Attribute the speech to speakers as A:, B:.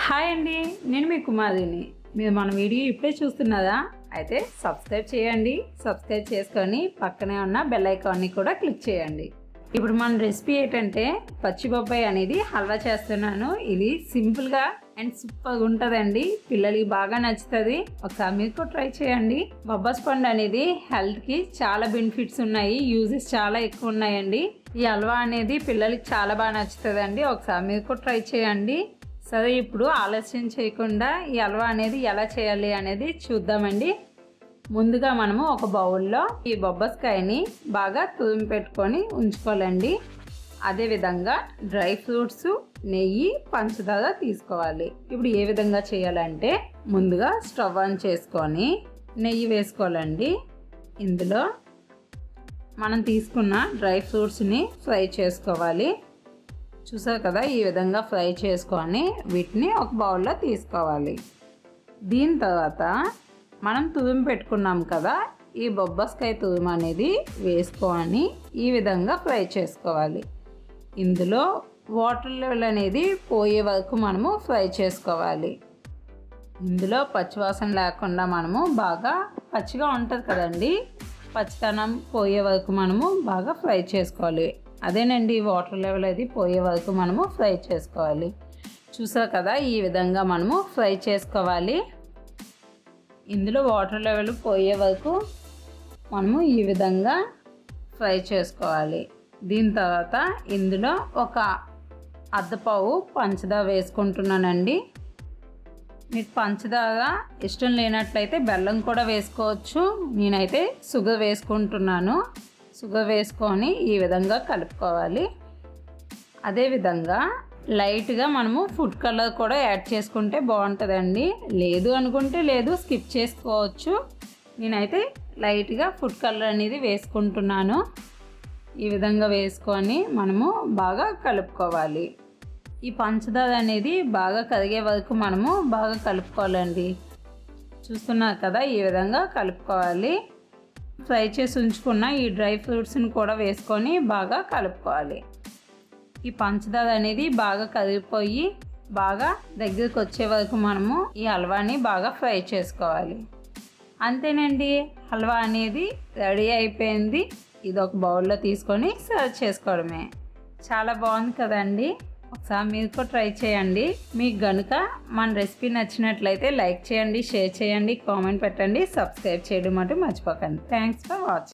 A: hi అండి నేను మీ కుమారిని మీరు మన వీడియో ఇప్పుడే చూస్తున్నారా అయితే సబ్స్క్రైబ్ చేయండి సబ్స్క్రైబ్ చేసుకొని పక్కనే ఉన్న బెల్ ఐకాన్ని కూడా క్లిక్ చేయండి ఇప్పుడు మన రెసిపీ ఏంటంటే పచ్చి బొబ్బాయి అనేది హల్వా చేస్తున్నాను ఇది సింపుల్గా అండ్ సూపర్గా ఉంటుందండి పిల్లలకి బాగా నచ్చుతుంది ఒకసారి మీరు కూడా ట్రై చేయండి బొబ్బాస్ పండు అనేది హెల్త్కి చాలా బెనిఫిట్స్ ఉన్నాయి యూజెస్ చాలా ఎక్కువ ఉన్నాయండి ఈ హల్వా అనేది పిల్లలకి చాలా బాగా నచ్చుతుందండి ఒకసారి మీరు కూడా ట్రై చేయండి సరే ఇప్పుడు ఆలస్యం చేయకుండా ఈ హల్వా అనేది ఎలా చేయాలి అనేది చూద్దామండి ముందుగా మనము ఒక బౌల్లో ఈ బొబ్బస్కాయని బాగా తురిమి పెట్టుకొని ఉంచుకోవాలండి అదేవిధంగా డ్రై ఫ్రూట్స్ నెయ్యి పంచదార తీసుకోవాలి ఇప్పుడు ఏ విధంగా చేయాలంటే ముందుగా స్టవ్ ఆన్ చేసుకొని నెయ్యి వేసుకోవాలండి ఇందులో మనం తీసుకున్న డ్రై ఫ్రూట్స్ని ఫ్రై చేసుకోవాలి చూసారు కదా ఈ విధంగా ఫ్రై చేసుకొని వీటిని ఒక బౌల్లో తీసుకోవాలి దీని తర్వాత మనం తురిమి పెట్టుకున్నాం కదా ఈ బొబ్బస్కాయ తురుము అనేది వేసుకొని ఈ విధంగా ఫ్రై చేసుకోవాలి ఇందులో వాటర్ లెవెల్ అనేది పోయే వరకు మనము ఫ్రై చేసుకోవాలి ఇందులో పచ్చివాసన లేకుండా మనము బాగా పచ్చిగా ఉంటుంది కదండి పచ్చితనం పోయే వరకు మనము బాగా ఫ్రై చేసుకోవాలి అదేనండి వాటర్ లెవెల్ అది పోయే వరకు మనము ఫ్రై చేసుకోవాలి చూసారు కదా ఈ విధంగా మనము ఫ్రై చేసుకోవాలి ఇందులో వాటర్ లెవెల్ పోయే వరకు మనము ఈ విధంగా ఫ్రై చేసుకోవాలి దీని తర్వాత ఇందులో ఒక అద్దపావు పంచదార వేసుకుంటున్నానండి మీకు పంచదార ఇష్టం లేనట్లయితే బెల్లం కూడా వేసుకోవచ్చు నేనైతే షుగర్ వేసుకుంటున్నాను షుగర్ వేసుకొని ఈ విధంగా కలుపుకోవాలి అదేవిధంగా లైట్గా మనము ఫుడ్ కలర్ కూడా యాడ్ చేసుకుంటే బాగుంటుందండి లేదు అనుకుంటే లేదు స్కిప్ చేసుకోవచ్చు నేనైతే లైట్గా ఫుడ్ కలర్ అనేది వేసుకుంటున్నాను ఈ విధంగా వేసుకొని మనము బాగా కలుపుకోవాలి ఈ పంచదార అనేది బాగా కరిగే వరకు మనము బాగా కలుపుకోవాలండి చూస్తున్నారు కదా ఈ విధంగా కలుపుకోవాలి ఫ్రై చేసి ఉంచుకున్న ఈ డ్రై ఫ్రూట్స్ని కూడా వేసుకొని బాగా కలుపుకోవాలి ఈ పంచదార అనేది బాగా కరిగిపోయి బాగా దగ్గరికి వచ్చే వరకు మనము ఈ హల్వాని బాగా ఫ్రై చేసుకోవాలి అంతేనండి హల్వా అనేది రెడీ అయిపోయింది ఇది ఒక బౌల్లో తీసుకొని సర్వ్ చేసుకోవడమే చాలా బాగుంది కదండి ఒకసారి మీరు కూడా ట్రై చేయండి మీకు గనుక మన రెసిపీ నచ్చినట్లయితే లైక్ చేయండి షేర్ చేయండి కామెంట్ పెట్టండి సబ్స్క్రైబ్ చేయడం మటు మర్చిపోకండి థ్యాంక్స్ ఫర్ వాచింగ్